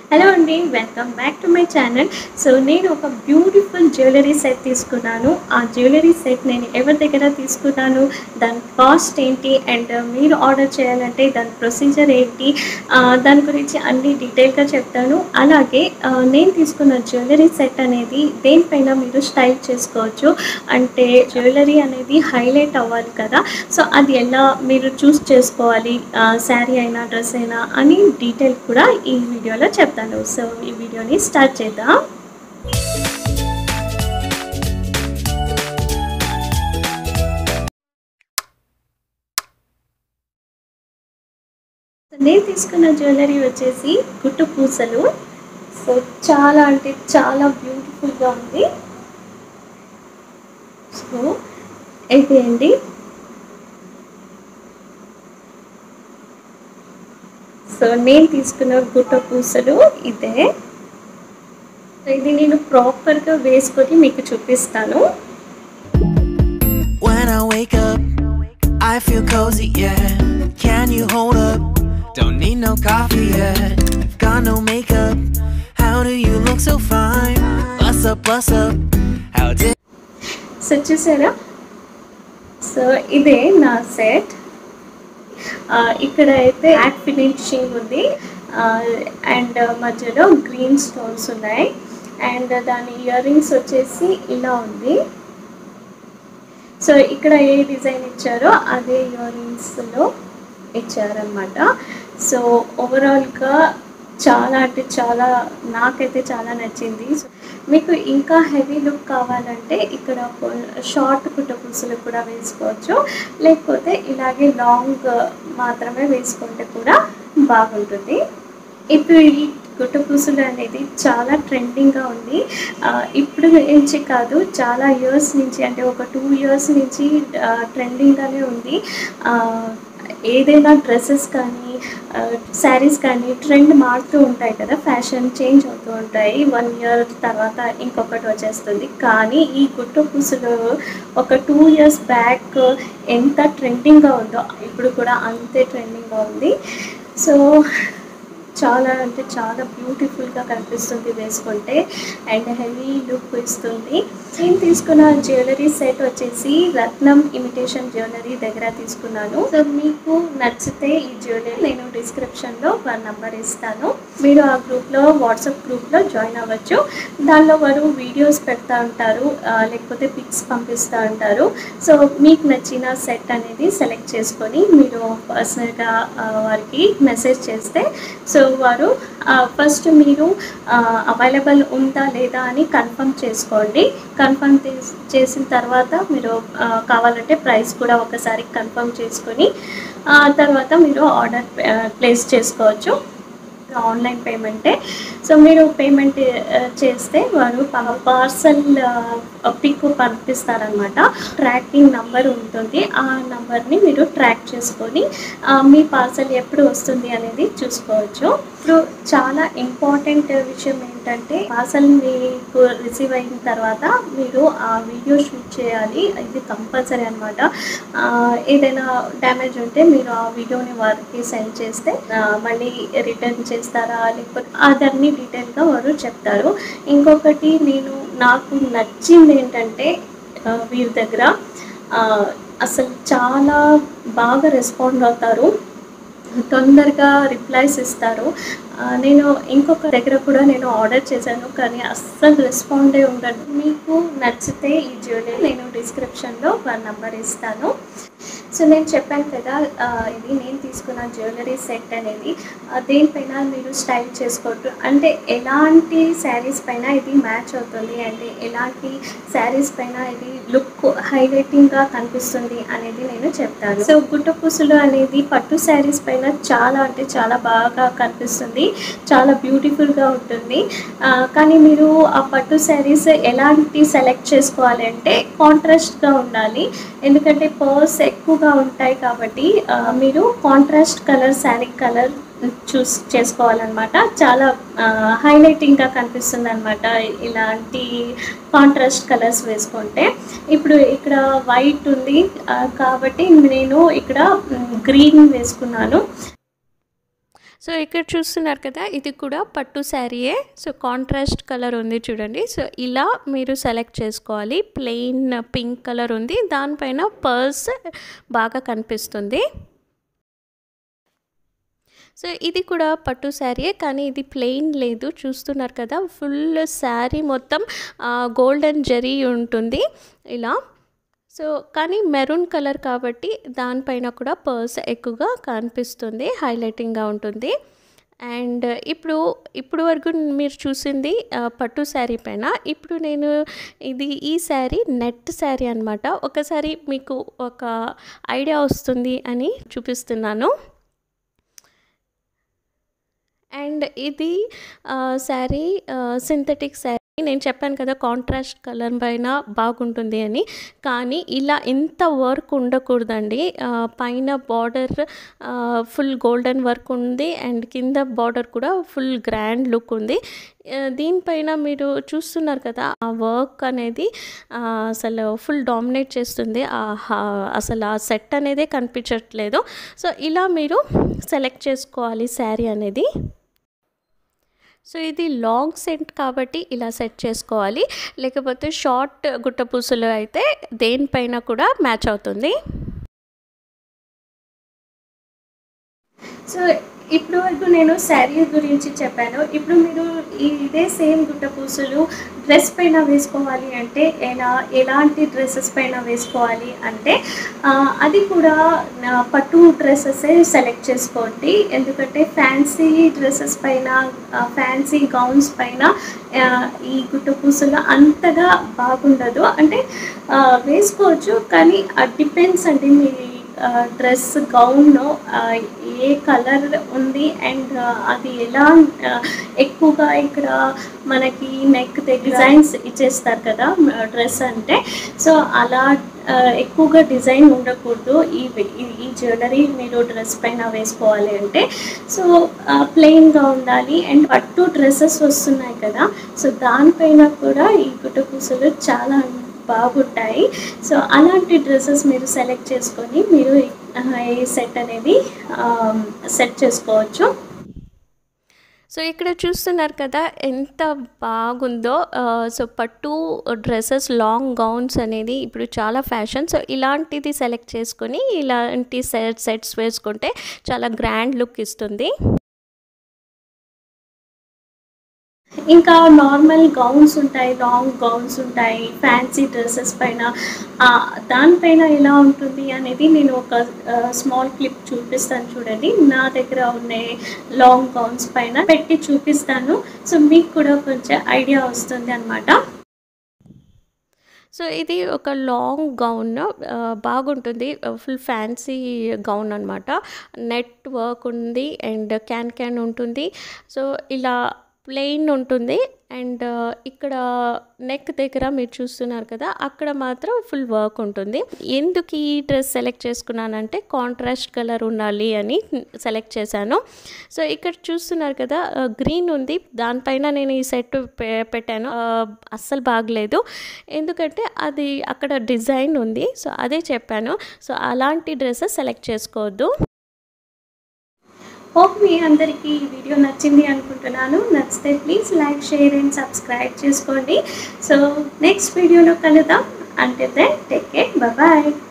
Hello అండి welcome back to my channel so నేను ఒక బ్యూటిఫుల్ జ్యువెలరీ సెట్ తీసుకున్నాను ఆ జ్యువెలరీ సెట్ నేను ఎవరి దగ్గర తీసుకున్నాను దాని కాస్ట్ ఏంటి అండ్ మీరు ఆర్డర్ చేయాలంటే దాని ప్రొసీజర్ ఏంటి ఆ, దాని గురించి అన్ని డీటెయిల్గా చెప్తాను అలాగే ఆ, నేను తీసుకున్న జ్యువెలరీ సెట్ అనేది దేనిపైన మీరు స్టైల్ చేసుకోవచ్చు అంటే జ్యువెలరీ అనేది హైలైట్ అవ్వాలి కదా సో అది ఎలా మీరు చూస్ చేసుకోవాలి శారీ అయినా డ్రెస్ అయినా అని డీటెయిల్ కూడా ఈ వీడియోలో చెప్తాను సో ఈ వీడియోని స్టార్ట్ చేద్దాం నేను తీసుకున్న జ్యువెలరీ వచ్చేసి గుట్టు పూసలు సో చాలా అంటే చాలా బ్యూటిఫుల్గా ఉంది సో అయితే అండి సో నేను తీసుకున్న గుట్ట పూసలు ఇదే సో ఇది నేను ప్రాపర్గా వేసుకొని మీకు చూపిస్తాను When I wake up, I feel cozy, yeah. Can you hold up? Don't need no coffee yet. Got no makeup. How do you look so fine? Bust up, bust up. How did so చూసారా so ఇదే నా set ఇక్కడ అయితే యాక్ finishing ఉంది and మధ్యలో green stones ఉన్నాయి and దాని ఇయర్ రింగ్స్ వచ్చేసి ఇలా ఉంది సో ఇక్కడ ఏ డిజైన్ ఇచ్చారో అదే ఇయర్ రింగ్స్లో ఇచ్చారనమాట సో ఓవరాల్గా చాలా అంటే చాలా నాకైతే చాలా నచ్చింది సో మీకు ఇంకా హెవీ లుక్ కావాలంటే ఇక్కడ షార్ట్ కుట్టపుసులు కూడా వేసుకోవచ్చు లేకపోతే ఇలాగే లాంగ్ మాత్రమే వేసుకుంటే కూడా బాగుంటుంది ఇప్పుడు ఈ గుట్టపూసలు అనేది చాలా ట్రెండింగ్గా ఉంది ఆ, ఇప్పుడు నుంచి కాదు చాలా ఇయర్స్ నుంచి అంటే ఒక టూ ఇయర్స్ నుంచి ట్రెండింగ్గానే ఉంది ఆ, ఏదైనా డ్రెస్సెస్ కానీ శారీస్ కానీ ట్రెండ్ మారుతూ ఉంటాయి కదా ఫ్యాషన్ చేంజ్ అవుతూ ఉంటాయి వన్ ఇయర్ తర్వాత ఇంకొకటి వచ్చేస్తుంది కానీ ఈ గుట్టు పూసలు ఒక టూ ఇయర్స్ బ్యాక్ ఎంత ట్రెండింగ్గా ఉందో ఇప్పుడు కూడా అంతే ట్రెండింగ్గా ఉంది సో చాలా అంటే చాలా బ్యూటిఫుల్గా కనిపిస్తుంది వేసుకుంటే అండ్ హెవీ లుక్ ఇస్తుంది నేను తీసుకున్న జ్యువెలరీ సెట్ వచ్చేసి రత్నం ఇమిటేషన్ జ్యువెలరీ దగ్గర తీసుకున్నాను సో మీకు నచ్చితే ఈ జ్యువెలరీ నేను డిస్క్రిప్షన్లో వన్ నంబర్ ఇస్తాను మీరు ఆ గ్రూప్లో వాట్సాప్ గ్రూప్లో జాయిన్ అవ్వచ్చు దానిలో వారు వీడియోస్ పెడతా ఉంటారు ఆ, లేకపోతే పిక్స్ పంపిస్తూ ఉంటారు సో మీకు నచ్చిన సెట్ అనేది సెలెక్ట్ చేసుకొని మీరు పర్సనల్గా వారికి మెసేజ్ చేస్తే సో వారు ఫస్ట్ మీరు అవైలబుల్ ఉందా లేదా అని కన్ఫర్మ్ చేసుకోండి కన్ఫర్మ్ చేసిన తర్వాత మీరు ఆ, కావాలంటే ప్రైస్ కూడా ఒకసారి కన్ఫర్మ్ చేసుకొని ఆ తర్వాత మీరు ఆర్డర్ ప్లేస్ చేసుకోవచ్చు ఆన్లైన్ పేమెంటే సో మీరు పేమెంట్ ఆ, చేస్తే వారు పార్సల్ పిక్ పంపిస్తారనమాట ట్రాకింగ్ నంబర్ ఉంటుంది ఆ నంబర్ని మీరు ట్రాక్ చేసుకొని ఆ, మీ పార్సల్ ఎప్పుడు వస్తుంది అనేది చూసుకోవచ్చు ఇప్పుడు చాలా ఇంపార్టెంట్ విషయం ఏంటంటే పార్సల్ మీకు రిసీవ్ అయిన తర్వాత మీరు ఆ వీడియో షూట్ చేయాలి ఇది కంపల్సరీ అనమాట ఏదైనా డ్యామేజ్ ఉంటే మీరు ఆ వీడియోని వారికి సెండ్ చేస్తే ఆ, మళ్ళీ రిటర్న్ చేస్తారా లేకపోతే అదన్నీ డీటెయిల్గా వారు చెప్తారు ఇంకొకటి నేను నాకు నచ్చింది ఏంటంటే ఆ, వీరి దగ్గర ఆ, అసలు చాలా బాగా రెస్పాండ్ అవుతారు తొందరగా రిప్లైస్ ఇస్తారు ఆ, నేను ఇంకొక దగ్గర కూడా నేను ఆర్డర్ చేశాను కానీ అస్సలు రెస్పాండే ఉండదు మీకు నచ్చితే ఈ జ్యువెలరీ నేను డిస్క్రిప్షన్లో వన్ నంబర్ ఇస్తాను సో నేను చెప్పాను కదా ఆ, ఇది నేను తీసుకున్న జ్యువెలరీ సెట్ అనేది ఆ, దేనిపైన మీరు స్టైల్ చేసుకోవచ్చు అంటే ఎలాంటి శారీస్ పైన ఇది మ్యాచ్ అవుతుంది అంటే ఎలాంటి శారీస్ పైన ఇది లుక్ హైలైటింగ్గా కనిపిస్తుంది అనేది నేను చెప్తాను సో గుట్ట పూసలు అనేది పట్టు శారీస్ పైన చాలా అంటే చాలా బాగా కనిపిస్తుంది చాలా బ్యూటిఫుల్గా ఉంటుంది ఆ, కానీ మీరు ఆ పట్టు శారీస్ ఎలాంటి సెలెక్ట్ చేసుకోవాలి అంటే కాంట్రాస్ట్గా ఉండాలి ఎందుకంటే పర్స్ ఎక్కువగా ఉంటాయి కాబట్టి ఆ, మీరు contrast colour sari colour choose చేసుకోవాలన్నమాట చాలా హైలైటింగ్గా కనిపిస్తుంది అనమాట ఇలాంటి కాంట్రాస్ట్ కలర్స్ వేసుకుంటే ఇప్పుడు ఇక్కడ వైట్ ఉంది ఆ, కాబట్టి నేను ఇక్కడ గ్రీన్ వేసుకున్నాను సో ఇక్కడ చూస్తున్నారు కదా ఇది కూడా పట్టు శారీయే సో కాంట్రాస్ట్ కలర్ ఉంది చూడండి సో ఇలా మీరు సెలెక్ట్ చేసుకోవాలి ప్లెయిన్ పింక్ కలర్ ఉంది దానిపైన పర్స్ బాగా కనిపిస్తుంది సో ఇది కూడా పట్టు శారీయే కానీ ఇది ప్లెయిన్ లేదు చూస్తున్నారు కదా ఫుల్ శారీ మొత్తం గోల్డెన్ జరీ ఉంటుంది ఇలా సో కానీ మెరూన్ కలర్ కాబట్టి దానిపైన కూడా పర్స్ ఎక్కువగా కనిపిస్తుంది హైలైటింగ్గా ఉంటుంది అండ్ ఇప్పుడు ఇప్పుడు వరకు మీరు చూసింది పట్టు శారీ పైన ఇప్పుడు నేను ఇది ఈ శారీ నెట్ శారీ అనమాట ఒకసారి మీకు ఒక ఐడియా వస్తుంది అని చూపిస్తున్నాను అండ్ ఇది శారీ సింథటిక్ శారీ నేను చెప్పాను కదా కాంట్రాస్ట్ కలర్ పైన బాగుంటుంది అని కానీ ఇలా ఇంత వర్క్ ఉండకూడదండి పైన బార్డర్ ఫుల్ గోల్డెన్ వర్క్ ఉంది అండ్ కింద బార్డర్ కూడా ఫుల్ గ్రాండ్ లుక్ ఉంది దీనిపైన మీరు చూస్తున్నారు కదా ఆ వర్క్ అనేది అసలు ఫుల్ డామినేట్ చేస్తుంది అసలు ఆ సెట్ అనేదే కనిపించట్లేదు సో ఇలా మీరు సెలెక్ట్ చేసుకోవాలి శారీ అనేది సో ఇది లాంగ్ సెట్ కాబట్టి ఇలా సెట్ చేసుకోవాలి లేకపోతే షార్ట్ గుట్టపూసలు అయితే దేనిపైన కూడా మ్యాచ్ అవుతుంది సో ఇప్పుడు వరకు నేను శారీ గురించి చెప్పాను ఇప్పుడు మీరు ఇదే సేమ్ గుట్ట పూసలు డ్రెస్ పైన వేసుకోవాలి అంటే ఎలా ఎలాంటి డ్రెస్సెస్ పైన వేసుకోవాలి అంటే అది కూడా పట్టు డ్రెస్సెసే సెలెక్ట్ చేసుకోండి ఎందుకంటే ఫ్యాన్సీ డ్రెస్సెస్ పైన ఫ్యాన్సీ గౌన్స్ పైన ఈ గుట్ట పూసలు అంతగా బాగుండదు అంటే వేసుకోవచ్చు కానీ డిపెండ్స్ అండి మీ డ్రెస్ గౌన్ ఏ కలర్ ఉంది అండ్ అది ఎలా ఎక్కువగా ఇక్కడ మనకి నెక్ డిజైన్స్ ఇచ్చేస్తారు కదా డ్రెస్ అంటే సో అలా ఎక్కువగా డిజైన్ ఉండకూడదు ఈ ఈ జ్యువెలరీ మీరు డ్రెస్ పైన వేసుకోవాలి అంటే సో ప్లెయిన్గా ఉండాలి అండ్ పట్టు డ్రెస్సెస్ వస్తున్నాయి కదా సో దానిపైన కూడా ఈ గుట్టపూసలు చాలా బాగుంటాయి సో అలాంటి డ్రెస్సెస్ మీరు సెలెక్ట్ చేసుకొని మీరు ఈ సెట్ అనేది సెట్ చేసుకోవచ్చు సో ఇక్కడ చూస్తున్నారు కదా ఎంత బాగుందో సో పట్టు డ్రెస్సెస్ లాంగ్ గౌన్స్ అనేది ఇప్పుడు చాలా ఫ్యాషన్ సో ఇలాంటిది సెలెక్ట్ చేసుకొని ఇలాంటి సెట్ సెట్స్ వేసుకుంటే చాలా గ్రాండ్ లుక్ ఇస్తుంది ఇంకా నార్మల్ గౌన్స్ ఉంటాయి లాంగ్ గౌన్స్ ఉంటాయి ఫ్యాన్సీ డ్రెస్సెస్ పైన దానిపైన ఎలా ఉంటుంది అనేది నేను ఒక స్మాల్ క్లిప్ చూపిస్తాను చూడండి నా దగ్గర ఉన్న లాంగ్ గౌన్స్ పైన పెట్టి చూపిస్తాను సో మీకు కూడా కొంచెం ఐడియా వస్తుంది అనమాట సో ఇది ఒక లాంగ్ గౌన్ బాగుంటుంది ఫుల్ ఫ్యాన్సీ గౌన్ అనమాట నెట్ వర్క్ ఉంది అండ్ క్యాన్ క్యాన్ ఉంటుంది సో ఇలా ప్లెయిన్ ఉంటుంది అండ్ ఇక్కడ నెక్ దగ్గర మీరు చూస్తున్నారు కదా అక్కడ మాత్రం ఫుల్ వర్క్ ఉంటుంది ఎందుకు ఈ డ్రెస్ సెలెక్ట్ చేసుకున్నానంటే కాంట్రాస్ట్ కలర్ ఉండాలి అని సెలెక్ట్ చేశాను సో ఇక్కడ చూస్తున్నారు కదా గ్రీన్ ఉంది దానిపైన నేను ఈ సెట్ పెట్టాను అస్సలు బాగలేదు ఎందుకంటే అది అక్కడ డిజైన్ ఉంది సో అదే చెప్పాను సో అలాంటి డ్రెస్సెస్ సెలెక్ట్ చేసుకోవద్దు హోప్ మీ అందరికీ ఈ వీడియో నచ్చింది అనుకుంటున్నాను నచ్చితే please like share and subscribe చేసుకోండి సో నెక్స్ట్ వీడియోలో కలుద్దాం అంటే దెన్ టేక్ కేర్ బాయ్